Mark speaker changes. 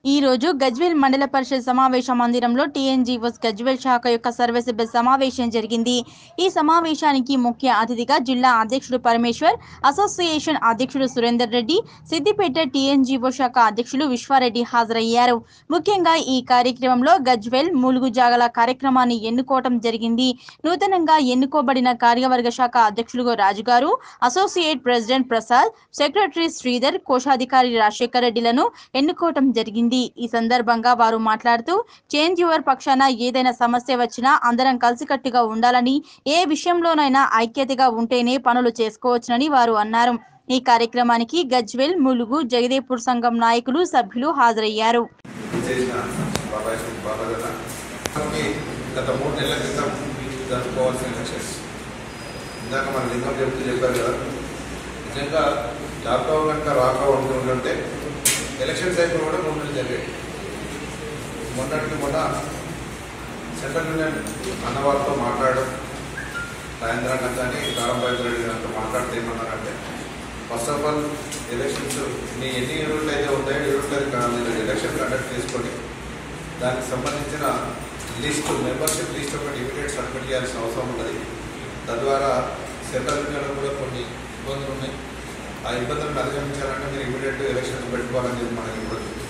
Speaker 1: ఈ రోజు గజ్వేల్ మండల పరిషత్ సమావేశ మందిరంలో టీఎన్జీఓస్ గజ్వేల్ శాఖ యొక్క సర్వసభ్య సమావేశం జరిగింది ఈ సమావేశానికి ముఖ్య అతిథిగా జిల్లా అధ్యక్షుడు పరమేశ్వర్ అసోసియేషన్ అధ్యక్షుడు సురేందర్ రెడ్డి సిద్దిపేట టీఎన్జీఓ శాఖ అధ్యక్షులు విశ్వారెడ్డి హాజరయ్యారు ముఖ్యంగా ఈ కార్యక్రమంలో గజ్వేల్ మూలుగు జాగల కార్యక్రమాన్ని ఎన్నుకోవటం జరిగింది నూతనంగా ఎన్నుకోబడిన కార్యవర్గ శాఖ అధ్యక్షులుగా రాజు గారు associate president Prasad secretary Sridhar కోశాధికారి రాజశేఖర్ రెడ్డిలను ఎన్నుకోవటం జరిగింది ఈ సందర్భంగా వారు మాట్లాడుతూ చేంజ్ యువర్ పక్షాన ఏదైనా సమస్య వచ్చినా అందరం కలిసికట్టుగా ఉండాలని ఏ విషయంలోనైనా ఐక్యతగా ఉంటేనే పనులు చేసుకోవచ్చునని వారు అన్నారు ఈ కార్యక్రమానికి గజ్వేల్ ములుగు జగదేపూర్ సంఘం నాయకులు సభ్యులు హాజరయ్యారు
Speaker 2: చేసిన బాబాయ్ సింగ్ బాబా గారు మనకి గత మూడు నెలల క్రితం జరుపుకోవాల్సిన ఎలక్షన్స్ ఇందాక మన లింగం చెప్తూ చెప్పారు కదా నిజంగా లాక్డౌన్ కనుక రాక ఉంటుంటే ఎలక్షన్స్ అయిపోయి కూడా మూడు నెలలు జరిగాయి మొన్నటికి మొన్న సెంట్రల్ యూనియన్ అన్నవారితో మాట్లాడడం రాజేంద్ర కానీ తారంబాయి రెడ్డి గారితో మాట్లాడితే ఏమన్నారంటే ఫస్ట్ ఆఫ్ ఆల్ ఎలక్షన్స్ మీ ఎన్ని యూనిట్లు అయితే ఉన్నాయో యూనిట్లకు మీరు ఎలక్షన్ కండక్ట్ చేసుకొని దానికి సంబంధించిన లిస్ట్ మెంబర్షిప్ లిస్ట్ ఒకటి ఇమీడియట్ సబ్మిట్ చేయాల్సిన అవసరం ఉన్నది తద్వారా సెంట్రల్ యూనియన్లో కూడా కొన్ని ఇబ్బందులు ఉన్నాయి ఆ ఇబ్బందులను అధిగమించాలంటే మీరు ఇమీడియట్ ఎలక్షన్స్ పెట్టుకోవాలని చెప్పి మనకి ఇప్పుడు